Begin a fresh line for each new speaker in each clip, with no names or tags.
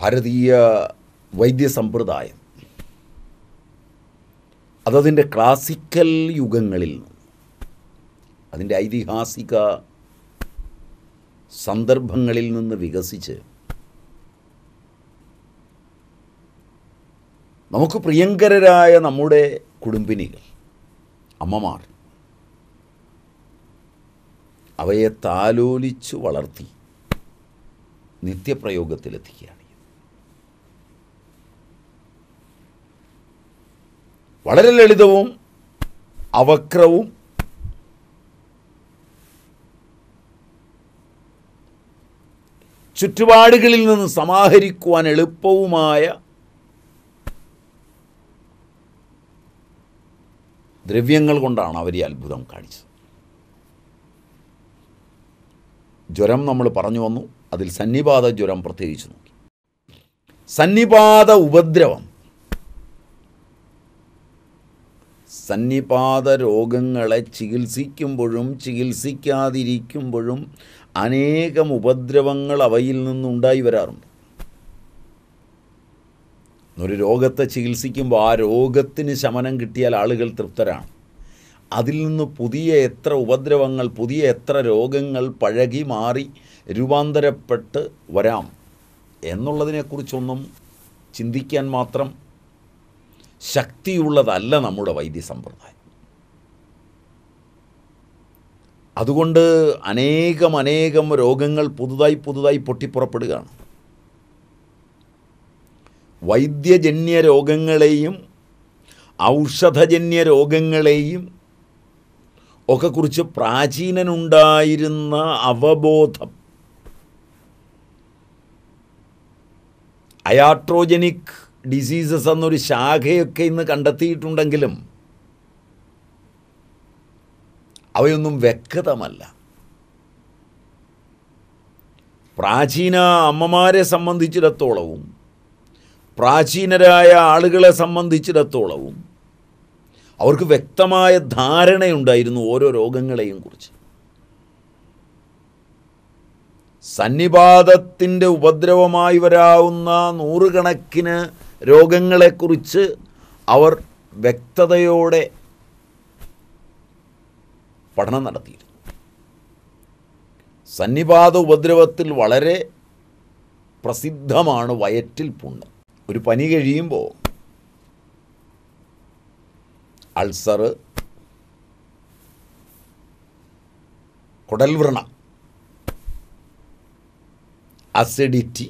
ഭാരതീയ വൈദ്യസമ്പ്രദായം അതതിൻ്റെ ക്ലാസിക്കൽ യുഗങ്ങളിൽ നിന്ന് അതിൻ്റെ ഐതിഹാസിക സന്ദർഭങ്ങളിൽ നിന്ന് വികസിച്ച് നമുക്ക് പ്രിയങ്കരരായ നമ്മുടെ കുടുംബിനികൾ അമ്മമാർ അവയെ താലോലിച്ചു വളർത്തി നിത്യപ്രയോഗത്തിലെത്തിക്കുകയാണ് വളരെ ലളിതവും അവക്രവും ചുറ്റുപാടുകളിൽ നിന്ന് സമാഹരിക്കുവാൻ എളുപ്പവുമായ ദ്രവ്യങ്ങൾ കൊണ്ടാണ് അവർ ഈ അത്ഭുതം കാണിച്ചത് ജ്വരം നമ്മൾ പറഞ്ഞു വന്നു അതിൽ സന്നിപാത ജ്വരം പ്രത്യേകിച്ച് നോക്കി സന്നിപാത ഉപദ്രവം സന്നിപാത രോഗങ്ങളെ ചികിത്സിക്കുമ്പോഴും ചികിത്സിക്കാതിരിക്കുമ്പോഴും അനേകം ഉപദ്രവങ്ങൾ അവയിൽ നിന്നുണ്ടായി വരാറുണ്ട് ഒരു രോഗത്തെ ചികിത്സിക്കുമ്പോൾ ആ രോഗത്തിന് ശമനം കിട്ടിയാൽ ആളുകൾ തൃപ്തരാണ് അതിൽ നിന്ന് പുതിയ എത്ര ഉപദ്രവങ്ങൾ പുതിയ എത്ര രോഗങ്ങൾ പഴകി മാറി രൂപാന്തരപ്പെട്ട് വരാം എന്നുള്ളതിനെക്കുറിച്ചൊന്നും ചിന്തിക്കാൻ മാത്രം ശക്തിയുള്ളതല്ല നമ്മുടെ വൈദ്യസമ്പ്രദായം അതുകൊണ്ട് അനേകം അനേകം രോഗങ്ങൾ പുതുതായി പുതുതായി പൊട്ടിപ്പുറപ്പെടുകയാണ് വൈദ്യജന്യ രോഗങ്ങളെയും ഔഷധജന്യ രോഗങ്ങളെയും ഒക്കെ കുറിച്ച് പ്രാചീനനുണ്ടായിരുന്ന അവബോധം അയാട്രോജനിക് ഡിസീസസ് എന്നൊരു ശാഖയൊക്കെ ഇന്ന് കണ്ടെത്തിയിട്ടുണ്ടെങ്കിലും അവയൊന്നും വ്യക്തമല്ല പ്രാചീന അമ്മമാരെ സംബന്ധിച്ചിടത്തോളവും പ്രാചീനരായ ആളുകളെ സംബന്ധിച്ചിടത്തോളവും അവർക്ക് വ്യക്തമായ ധാരണയുണ്ടായിരുന്നു ഓരോ രോഗങ്ങളെയും കുറിച്ച് സന്നിപാതത്തിൻ്റെ ഉപദ്രവമായി വരാവുന്ന നൂറുകണക്കിന് രോഗങ്ങളെക്കുറിച്ച് അവർ വ്യക്തതയോടെ പഠനം നടത്തിയിരുന്നു സന്നിപാത ഉപദ്രവത്തിൽ വളരെ പ്രസിദ്ധമാണ് വയറ്റിൽ പുണ്ണ് ഒരു പനി കഴിയുമ്പോൾ അൾസർ കുടൽവ്രണ അസിഡിറ്റി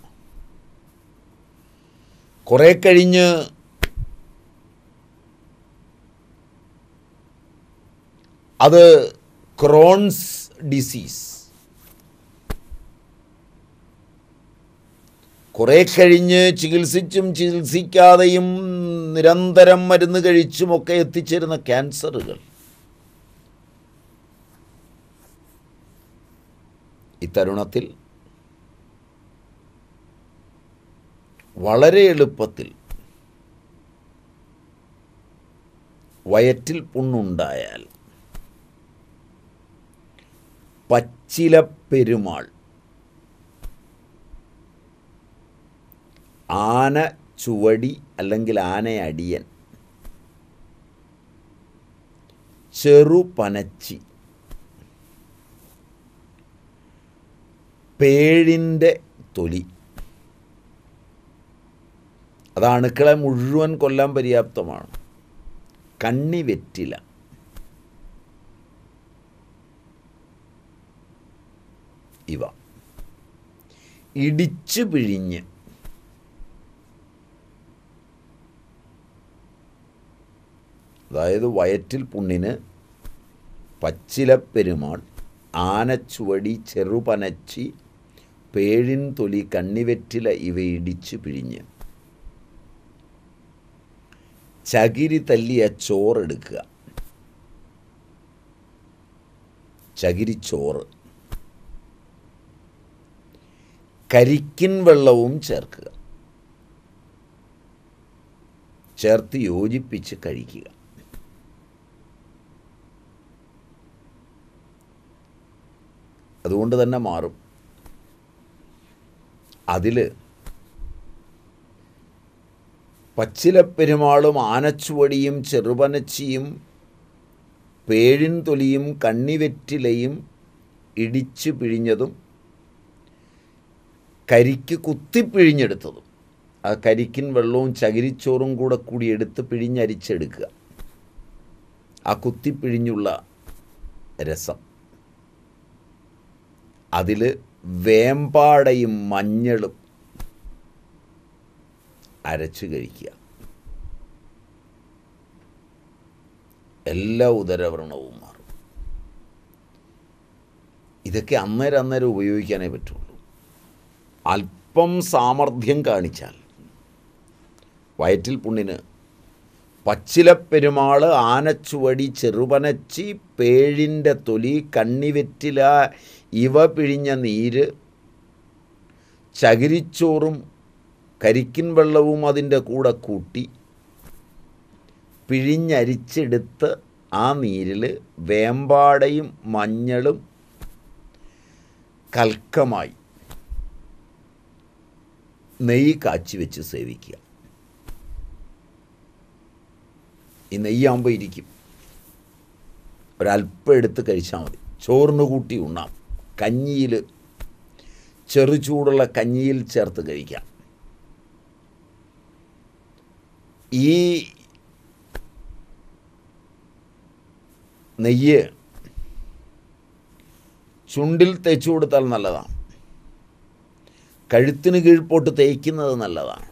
കുറേ കഴിഞ്ഞ് അത് ക്രോൺസ് ഡിസീസ് കുറേ കഴിഞ്ഞ് ചികിത്സിച്ചും ചികിത്സിക്കാതെയും നിരന്തരം മരുന്ന് കഴിച്ചുമൊക്കെ എത്തിച്ചേരുന്ന ക്യാൻസറുകൾ ഇത്തരുണത്തിൽ വളരെ എളുപ്പത്തിൽ വയറ്റിൽ പുണ്ണുണ്ടായാൽ പച്ചിലപ്പെരുമാൾ ആന ചുവടി അല്ലെങ്കിൽ ആനയടിയൻ ചെറുപനച്ചി പേഴിൻ്റെ തൊലി അത് അണുക്കളെ മുഴുവൻ കൊല്ലാൻ പര്യാപ്തമാണ് കണ്ണി വെറ്റില ഇവ ഇടിച്ചു പിഴിഞ്ഞ് അതായത് വയറ്റിൽ പുണ്ണിന് പച്ചിലപ്പെരുമാൾ ആനച്ചുവടി ചെറുപനച്ചി പേഴിൻ തൊലി കണ്ണിവെറ്റില ഇവ ഇടിച്ചു പിഴിഞ്ഞ് ചകിരി തല്ലിയ ചോറെടുക്കുക ചകിരിച്ചോറ് കരിക്കിൻ വെള്ളവും ചേർക്കുക ചേർത്ത് യോജിപ്പിച്ച് കഴിക്കുക അതുകൊണ്ട് തന്നെ മാറും അതിൽ പച്ചിലപ്പെരുമാളും ആനച്ചുവടിയും ചെറുപനച്ചിയും പേഴിൻ തൊലിയും കണ്ണിവെറ്റിലയും ഇടിച്ച് പിഴിഞ്ഞതും കരിക്ക് കുത്തിപ്പിഴിഞ്ഞെടുത്തതും ആ കരിക്കിൻ വെള്ളവും ചകിരിച്ചോറും കൂടെ കൂടി എടുത്ത് പിഴിഞ്ഞരിച്ചെടുക്കുക ആ കുത്തിപ്പിഴിഞ്ഞുള്ള രസം അതിൽ വേമ്പാടയും മഞ്ഞളും അരച്ച് കഴിക്കുക എല്ലാ ഉദരവ്രണവും മാറും ഇതൊക്കെ അന്നേരം അന്നേരം ഉപയോഗിക്കാനേ പറ്റുള്ളൂ അല്പം സാമർഥ്യം കാണിച്ചാൽ വയറ്റിൽ പുണ്ണിന് പച്ചിലപ്പെരുമാൾ ആനച്ചുവടി ചെറുപനച്ചി പേഴിൻ്റെ തൊലി കണ്ണിവെറ്റില ഇവ പിഴിഞ്ഞ നീര് ചകിരിച്ചോറും കരിക്കിൻ വെള്ളവും അതിൻ്റെ കൂടെ കൂട്ടി പിഴിഞ്ഞരിച്ചെടുത്ത് ആ നീരിൽ വേമ്പാടയും മഞ്ഞളും കൽക്കമായി നെയ്യ് കാച്ചി വെച്ച് സേവിക്കുക ഈ നെയ്യാകുമ്പോൾ ഇരിക്കും ഒരല്പം എടുത്ത് കഴിച്ചാൽ മതി ചോറിന് കൂട്ടി ഉണ്ണാം കഞ്ഞിയിൽ ചെറു ചൂടുള്ള കഞ്ഞിയിൽ ചേർത്ത് കഴിക്കാം ഈ നെയ്യ് ചുണ്ടിൽ തേച്ചു കൊടുത്താൽ നല്ലതാണ് കഴുത്തിന് കീഴ്പോട്ട് തേയ്ക്കുന്നത് നല്ലതാണ്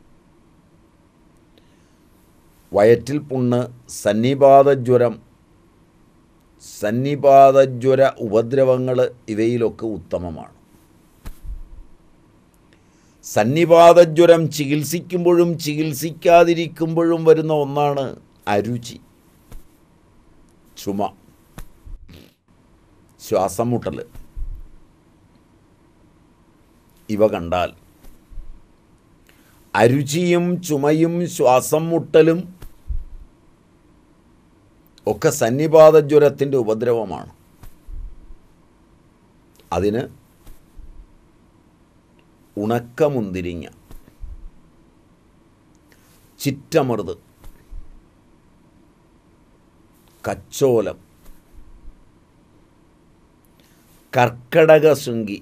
വയറ്റിൽ പുണ്ണ് സന്നിപാതജ്വരം സന്നിപാതജ്വര ഉപദ്രവങ്ങൾ ഇവയിലൊക്കെ ഉത്തമമാണ് സന്നിപാതജ്വരം ചികിത്സിക്കുമ്പോഴും ചികിത്സിക്കാതിരിക്കുമ്പോഴും വരുന്ന ഒന്നാണ് അരുചി ചുമ ശ്വാസം മുട്ടൽ ഇവ കണ്ടാൽ അരുചിയും ചുമയും ശ്വാസം മുട്ടലും ഒക്കെ സന്നിപാതജ്വരത്തിൻ്റെ ഉപദ്രവമാണ് അതിന് ഉണക്കമുന്തിരിങ്ങ ചിറ്റമൃത് കച്ചോലം കർക്കടക ശൃംഗി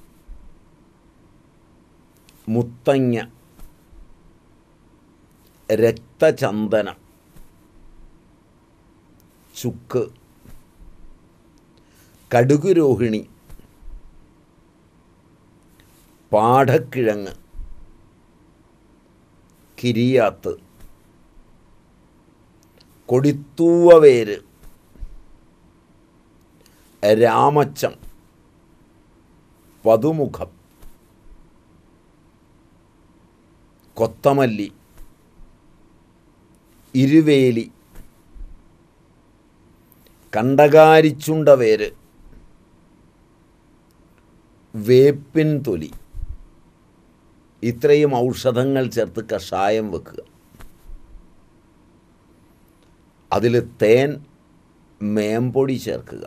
മുത്തങ്ങ രക്തചന്ദനം ചുക്ക് കടുകുരോഹിണി പാഠക്കിഴങ്ങ് കിരിയാത്ത് കൊടിത്തൂവവേര് രാമച്ചം പതുമുഖം കൊത്തമല്ലി ഇരുവേലി കണ്ടകാരിച്ചുണ്ട വേര് വേപ്പിൻ തൊലി ഇത്രയും ഔഷധങ്ങൾ ചേർത്ത് കഷായം വെക്കുക അതിൽ തേൻ മേമ്പൊടി ചേർക്കുക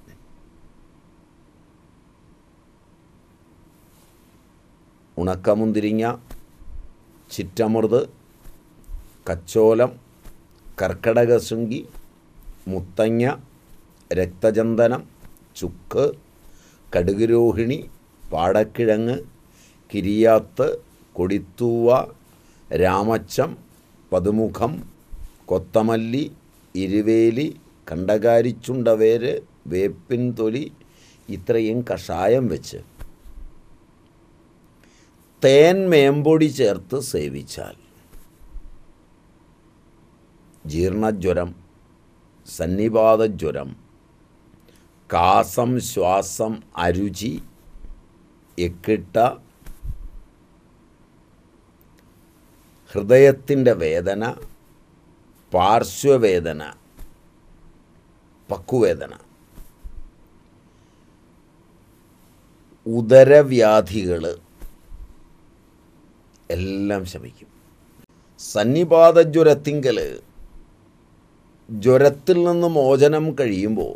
ഉണക്കമുന്തിരിങ്ങ ചിറ്റമൃത് കച്ചോലം കർക്കടകശൃംഗി മുത്തങ്ങ രക്തചന്ദനം ചുക്ക് കടുകുരോഹിണി പാടക്കിഴങ്ങ് കിരിയാത്ത് കൊടിത്തൂവ രാമച്ചം പതുമുഖം കൊത്തമല്ലി ഇരുവേലി കണ്ടകാരിച്ചുണ്ടവേര് വേപ്പിൻ തൊലി ഇത്രയും കഷായം വെച്ച് തേൻ മേമ്പൊടി ചേർത്ത് സേവിച്ചാൽ ജീർണജ്വരം സന്നിപാതജ്വരം കാസം ശ്വാസം അരുചി എക്കിട്ട ഹൃദയത്തിൻ്റെ വേദന പാർശ്വവേദന പക്കുവേദന ഉദരവ്യാധികൾ എല്ലാം ശമിക്കും സന്നിപാതജ്വരത്തിങ്കൽ ജ്വരത്തിൽ നിന്ന് മോചനം കഴിയുമ്പോൾ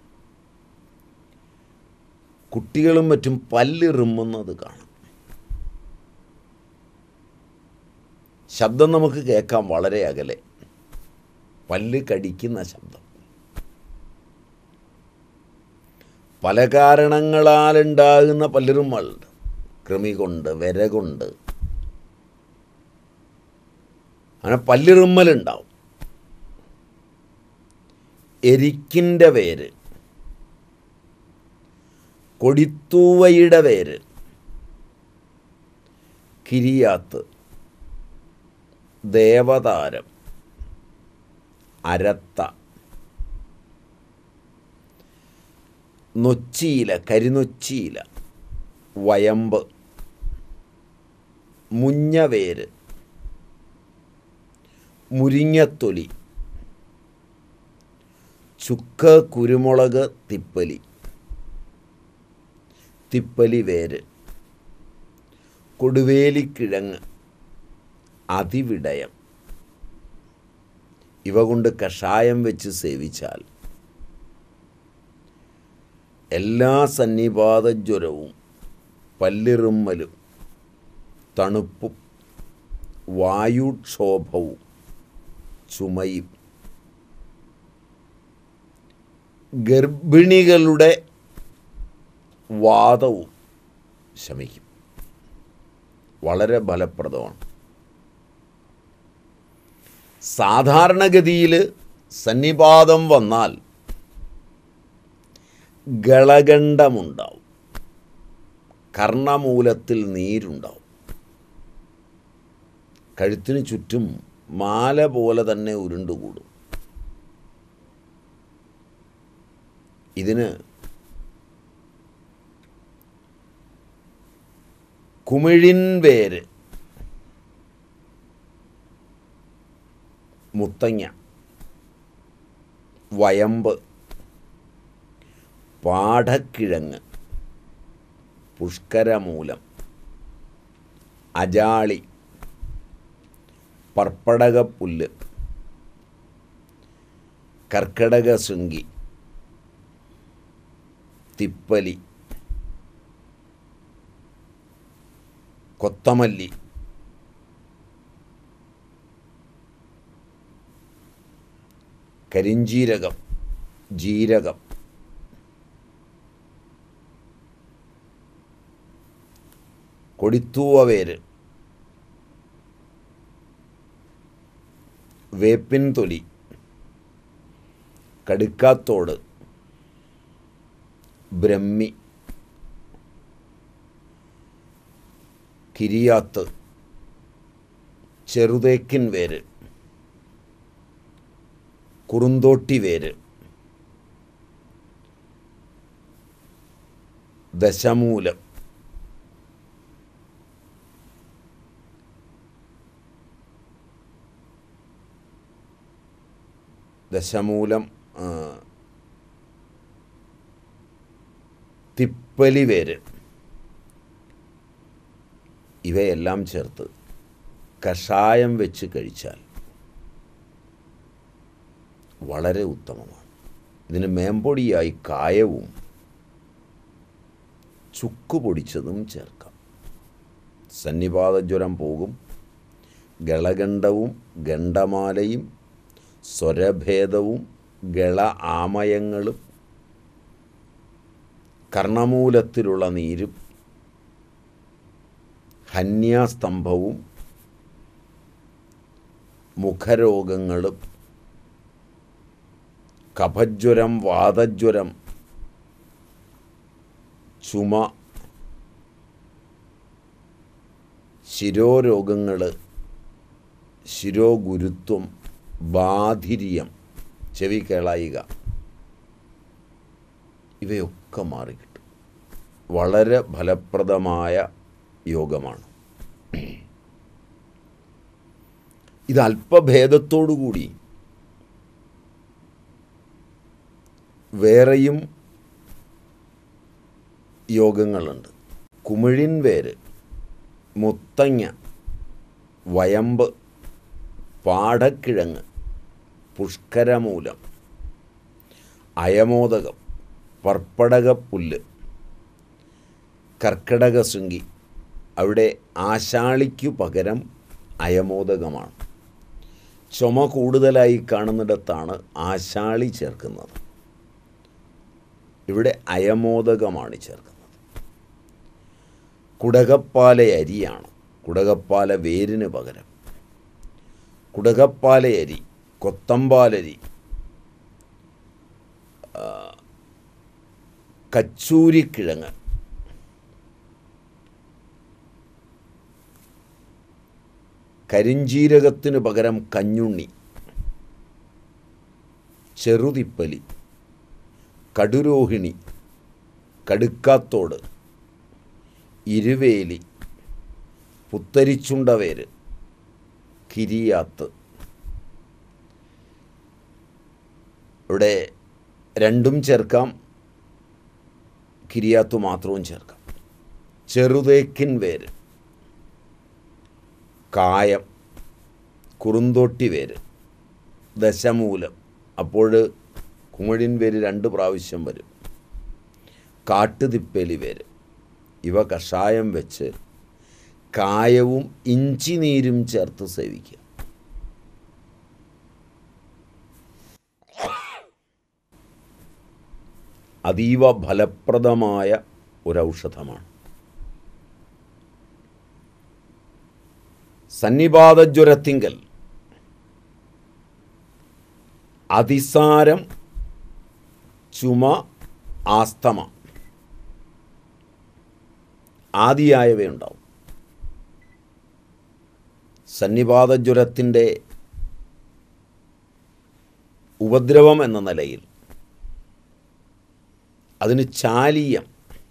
കുട്ടികളും മറ്റും പല്ലിറുമ്മുന്നത് കാണാം ശബ്ദം നമുക്ക് കേൾക്കാം വളരെ അകലെ പല്ല് കടിക്കുന്ന ശബ്ദം പല കാരണങ്ങളാലുണ്ടാകുന്ന പല്ലിറുമ്മളുണ്ട് കൃമി കൊണ്ട് വിര കൊണ്ട് അങ്ങനെ പല്ലിറുമ്മലുണ്ടാവും എരിക്കിൻ്റെ വേര് കൊടിത്തൂവയുടെ വേര് കിരിയാത്ത് ദേവതാരം അരത്ത നൊച്ചിയില കരിനൊച്ചിയില വയമ്പ് മുഞ്ഞവേര് മുരിങ്ങത്തൊലി ചുക്ക് കുരുമുളക് തിപ്പലി തിപ്പലി വേര് കൊടുവേലിക്കിഴങ്ങ് അതിവിടയം ഇവ കൊണ്ട് കഷായം വെച്ച് സേവിച്ചാൽ എല്ലാ സന്നിപാതജ്വരവും പല്ലിറുമ്മലും തണുപ്പും വായുക്ഷോഭവും ചുമയും ഗർഭിണികളുടെ വാദവും ശമിക്കും വളരെ ഫലപ്രദമാണ് സാധാരണഗതിയിൽ സന്നിപാതം വന്നാൽ ഗളകണ്ഡമുണ്ടാവും കർണമൂലത്തിൽ നീരുണ്ടാവും കഴുത്തിന് ചുറ്റും മാല പോലെ തന്നെ ഉരുണ്ടുകൂടും ഇതിന് കുമിഴിൻ വേര് മുത്തങ്ങ വയമ്പ് പാഠക്കിഴങ്ങ് പുഷ്കരമൂലം അജാളി പർപ്പടകപ്പുല്ല് കർക്കടക ശൃംഗി തിപ്പലി കൊത്തമല്ലി കരിഞ്ജീരകം ജീരകം കൊടിത്തൂവവേര് വേപ്പിൻ തൊലി കടുക്കാത്തോട് ബ്രഹ്മി കിരിയാത്ത് ചെറുതേക്കിൻ വേര് കുറുന്തോട്ടി വേര് ദശമൂലം ദശമൂലം ആ, തിപ്പലി വേര് ഇവയെല്ലാം ചേർത്ത് കഷായം വെച്ച് കഴിച്ചാൽ വളരെ ഉത്തമമാണ് ഇതിന് മേമ്പൊടിയായി കായവും ചുക്ക് പൊടിച്ചതും ചേർക്കാം സന്നിപാതജ്വരം പോകും ഗളഗണ്ഡവും ഗണ്ഡമാലയും സ്വരഭേദവും ഗള ആമയങ്ങളും കർണമൂലത്തിലുള്ള നീരും ഹന്യാസ്തംഭവും മുഖരോഗങ്ങളും കഫജ്വരം വാതജ്വരം ചുമ ശിരോരോഗങ്ങൾ ശിരോഗുരുത്വം ബാധിര്യം ചെവി കേളായിക ഇവയൊക്കെ മാറിക്കിട്ടും വളരെ ഫലപ്രദമായ യോഗമാണ് ഇത് അല്പഭേദത്തോടുകൂടി വേറെയും യോഗങ്ങളുണ്ട് കുമിഴിൻ വേര് മുത്തങ്ങ വയമ്പ് പാടക്കിഴങ്ങ് പുഷ്കരമൂലം അയമോദകം പർപ്പടകപ്പുല്ല് കർക്കടകശൃംഗി അവിടെ ആശാളിക്കു പകരം അയമോദകമാണ് ചുമ കൂടുതലായി കാണുന്നിടത്താണ് ആശാളി ചേർക്കുന്നത് ഇവിടെ അയമോദകമാണ് ചേർക്കുന്നത് കുടകപ്പാല അരിയാണ് കുടകപ്പാല വേരിന് പകരം കുടകപ്പാല അരി കൊത്തമ്പാലരി ആ, കച്ചൂരിക്കിഴങ്ങ് കരിഞ്ചീരകത്തിന് പകരം കഞ്ഞുണ്ണി ചെറുതിപ്പലി കടുരോഹിണി കടുക്കാത്തോട് ഇരുവേലി പുത്തരിച്ചുണ്ടവേര് കിരിയാത്ത് ഇവിടെ രണ്ടും ചേർക്കാം കിരിയാത്തു മാത്രവും ചേർക്കാം ചെറുതേക്കിൻ വേര് കായം കുറുന്തോട്ടി വേര് ദശമൂലം അപ്പോൾ കുമിഴിൻ വേര് രണ്ട് പ്രാവശ്യം വരും കാട്ടുതിപ്പേലി വേര് ഇവ കഷായം വെച്ച് കായവും ഇഞ്ചി നീരും ചേർത്ത് സേവിക്കുക അതീവ ഫലപ്രദമായ ഒരൗഷധമാണ് സന്നിപാതജ്വരത്തിങ്കൽ അതിസാരം ചുമ ആസ്തമ ആദിയായവയുണ്ടാവും സന്നിപാതജ്വരത്തിൻ്റെ ഉപദ്രവം എന്ന നിലയിൽ അതിന് ചാലീയം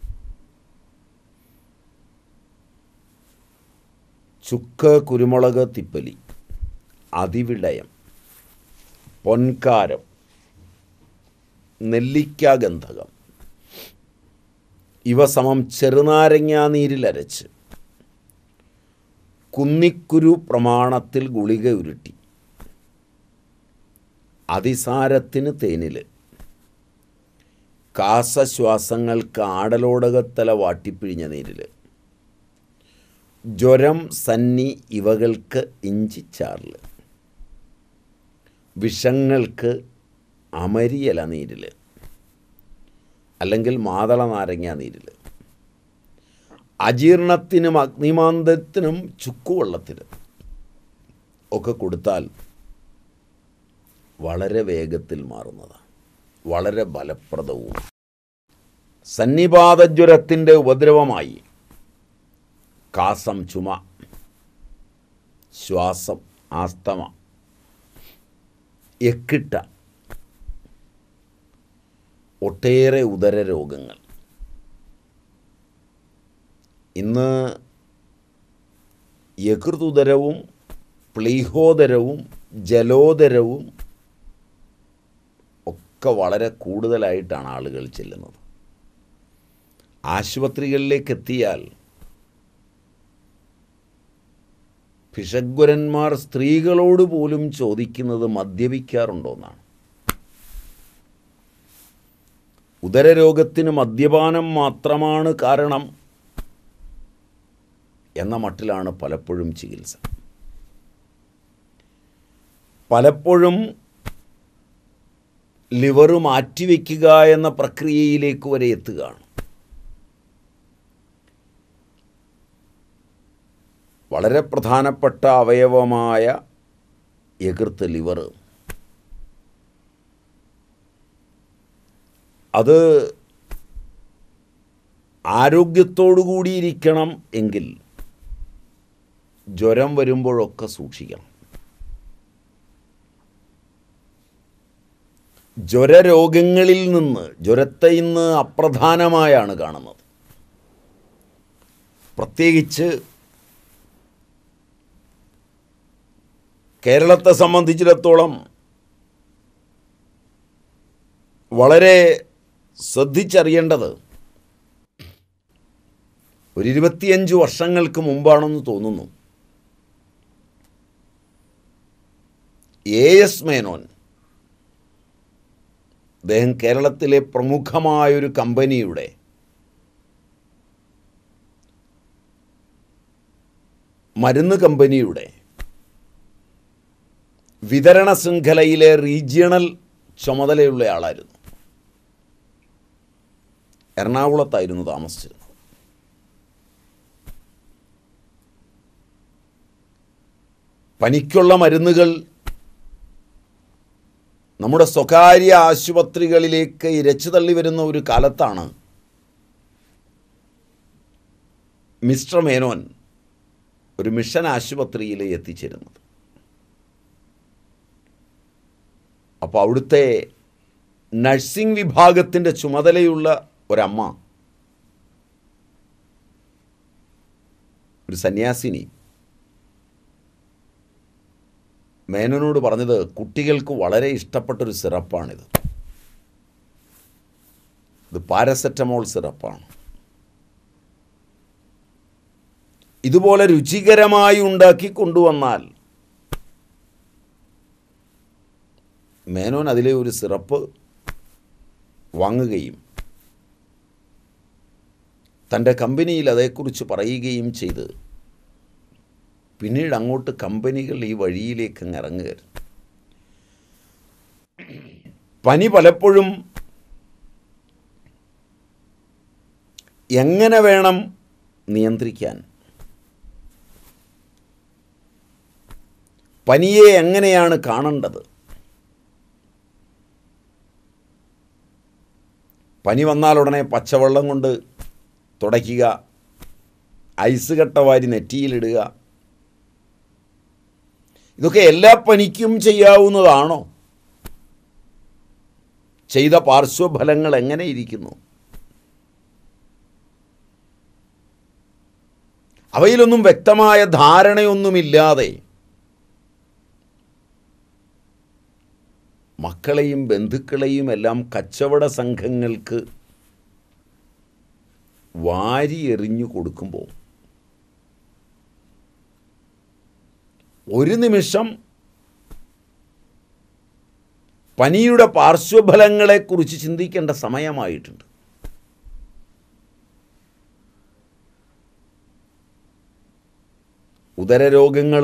ചുക്ക് കുരുമുളക് തിപ്പലി അതിവിളയം പൊൻകാരം നെല്ലിക്കാഗന്ധകം ഇവ സമം ചെറുനാരങ്ങാ നീരിലരച്ച് കുന്നിക്കുരു പ്രമാണത്തിൽ ഗുളിക ഉരുട്ടി അതിസാരത്തിന് തേനിൽ കാസശ്വാസങ്ങൾക്ക് ആടലോടകത്തല വാട്ടിപ്പിഴിഞ്ഞ നീരിൽ ജ്വരം സന്നി ഇവകൾക്ക് ഇഞ്ചിച്ചാറിൽ വിഷങ്ങൾക്ക് അമരിയല നീരിൽ അല്ലെങ്കിൽ മാതള നാരങ്ങ നീരിൽ അജീർണത്തിനും അഗ്നിമാന്തത്തിനും ചുക്കുവെള്ളത്തിനും ഒക്കെ കൊടുത്താൽ വളരെ വേഗത്തിൽ മാറുന്നതാണ് വളരെ ഫലപ്രദവും സന്നിപാതജ്വരത്തിൻ്റെ ഉപദ്രവമായി കാസം ചുമ ശ്വാസം ആസ്തമ എക്കിട്ട ഒട്ടേറെ ഉദര രോഗങ്ങൾ ഇന്ന് യകൃതുദരവും പ്ലീഹോദരവും ജലോദരവും ഒക്കെ വളരെ കൂടുതലായിട്ടാണ് ആളുകൾ ചെല്ലുന്നത് ആശുപത്രികളിലേക്ക് എത്തിയാൽ ഭിഷഗ്വരന്മാർ സ്ത്രീകളോട് പോലും ചോദിക്കുന്നത് മദ്യപിക്കാറുണ്ടോന്നാണ് ഉദരരോഗത്തിന് മദ്യപാനം മാത്രമാണ് കാരണം എന്ന മട്ടിലാണ് പലപ്പോഴും ചികിത്സ പലപ്പോഴും ലിവർ മാറ്റിവെക്കുക എന്ന പ്രക്രിയയിലേക്ക് വരെ എത്തുകയാണ് വളരെ പ്രധാനപ്പെട്ട അവയവമായ എകൃത്ത് ലിവർ അത് ആരോഗ്യത്തോടു കൂടിയിരിക്കണം എങ്കിൽ ജ്വരം വരുമ്പോഴൊക്കെ സൂക്ഷിക്കണം ജ്വരരോഗങ്ങളിൽ നിന്ന് ജ്വരത്തെ ഇന്ന് അപ്രധാനമായാണ് കാണുന്നത് പ്രത്യേകിച്ച് കേരളത്തെ സംബന്ധിച്ചിടത്തോളം വളരെ ശ്രദ്ധിച്ചറിയേണ്ടത് ഒരു ഇരുപത്തിയഞ്ച് വർഷങ്ങൾക്ക് മുമ്പാണെന്ന് തോന്നുന്നു എ എസ് മേനോൻ അദ്ദേഹം കേരളത്തിലെ പ്രമുഖമായൊരു കമ്പനിയുടെ മരുന്ന് കമ്പനിയുടെ വിതരണ ശൃംഖലയിലെ റീജിയണൽ ചുമതലയുള്ള ആളായിരുന്നു എറണാകുളത്തായിരുന്നു താമസിച്ചിരുന്നത് പനിക്കുള്ള മരുന്നുകൾ നമ്മുടെ സ്വകാര്യ ആശുപത്രികളിലേക്ക് ഇരച്ചു തള്ളി വരുന്ന ഒരു കാലത്താണ് മിസ്റ്റർ മേനോൻ ഒരു മിഷൻ ആശുപത്രിയിൽ എത്തിച്ചേരുന്നത് അപ്പോൾ അവിടുത്തെ നഴ്സിംഗ് വിഭാഗത്തിൻ്റെ ചുമതലയുള്ള ഒരമ്മ ഒരു സന്യാസിനി മേനോനോട് പറഞ്ഞത് കുട്ടികൾക്ക് വളരെ ഇഷ്ടപ്പെട്ടൊരു സിറപ്പാണിത് ഇത് പാരസെറ്റമോൾ സിറപ്പാണ് ഇതുപോലെ രുചികരമായി ഉണ്ടാക്കി കൊണ്ടുവന്നാൽ മേനോൻ അതിലെ ഒരു സിറപ്പ് വാങ്ങുകയും തൻ്റെ കമ്പനിയിൽ അതേക്കുറിച്ച് പറയുകയും ചെയ്ത് പിന്നീട് അങ്ങോട്ട് കമ്പനികൾ ഈ വഴിയിലേക്ക് അങ്ങ് ഇറങ്ങുകയായിരുന്നു പനി പലപ്പോഴും എങ്ങനെ വേണം നിയന്ത്രിക്കാൻ പനിയെ എങ്ങനെയാണ് കാണേണ്ടത് പനി വന്നാൽ ഉടനെ പച്ചവെള്ളം കൊണ്ട് തുടയ്ക്കുക ഐസ് കട്ട വാരി നെറ്റിയിലിടുക ഇതൊക്കെ എല്ലാ പനിക്കും ചെയ്യാവുന്നതാണോ ചെയ്ത പാർശ്വഫലങ്ങൾ എങ്ങനെ ഇരിക്കുന്നു അവയിലൊന്നും വ്യക്തമായ ധാരണയൊന്നുമില്ലാതെ മക്കളെയും ബന്ധുക്കളെയും എല്ലാം കച്ചവട സംഘങ്ങൾക്ക് വാരി എറിഞ്ഞു കൊടുക്കുമ്പോൾ ഒരു നിമിഷം പനിയുടെ പാർശ്വഫലങ്ങളെക്കുറിച്ച് ചിന്തിക്കേണ്ട സമയമായിട്ടുണ്ട് ഉദരരോഗങ്ങൾ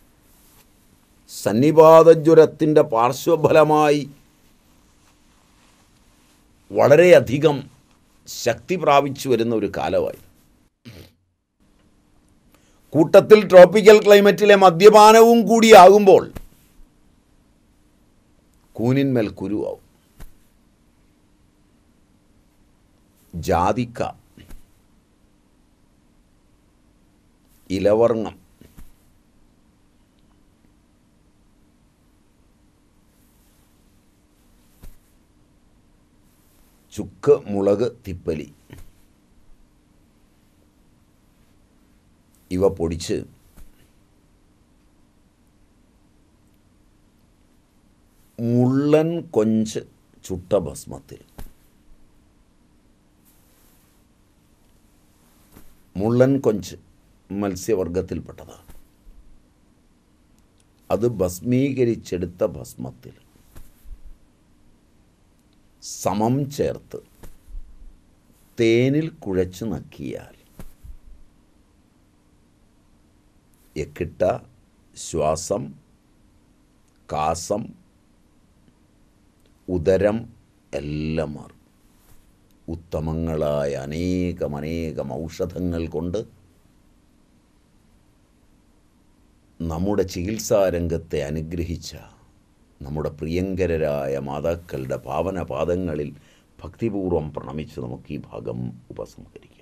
സന്നിപാതജ്വരത്തിൻ്റെ പാർശ്വഫലമായി വളരെയധികം ശക്തി പ്രാപിച്ചു വരുന്ന ഒരു കാലമായി കൂട്ടത്തിൽ ട്രോപ്പിക്കൽ ക്ലൈമറ്റിലെ മദ്യപാനവും കൂടിയാകുമ്പോൾ കൂനിന്മേൽ കുരുവാവും ജാതിക്ക ഇലവർണം ചുക്ക് മുളക് തിപ്പലി ഇവ പൊടിച്ച് മുള്ളൻ കൊഞ്ച് ചുട്ട ഭസ്മത്തിൽ മുള്ളൻ കൊഞ്ച് മത്സ്യവർഗത്തിൽപ്പെട്ടതാണ് അത് ഭസ്മീകരിച്ചെടുത്ത ഭസ്മത്തിൽ സമം ചേർത്ത് തേനിൽ കുഴച്ച് നക്കിയാൽ എക്കിട്ട ശ്വാസം കാസം ഉദരം എല്ലാം മാറും ഉത്തമങ്ങളായ അനേകം അനേകം ഔഷധങ്ങൾ കൊണ്ട് നമ്മുടെ ചികിത്സാരംഗത്തെ അനുഗ്രഹിച്ച നമ്മുടെ പ്രിയങ്കരരായ മാതാക്കളുടെ പാവന പാദങ്ങളിൽ ഭക്തിപൂർവം പ്രണമിച്ച് നമുക്ക് ഈ ഭാഗം ഉപസംഹരിക്കാം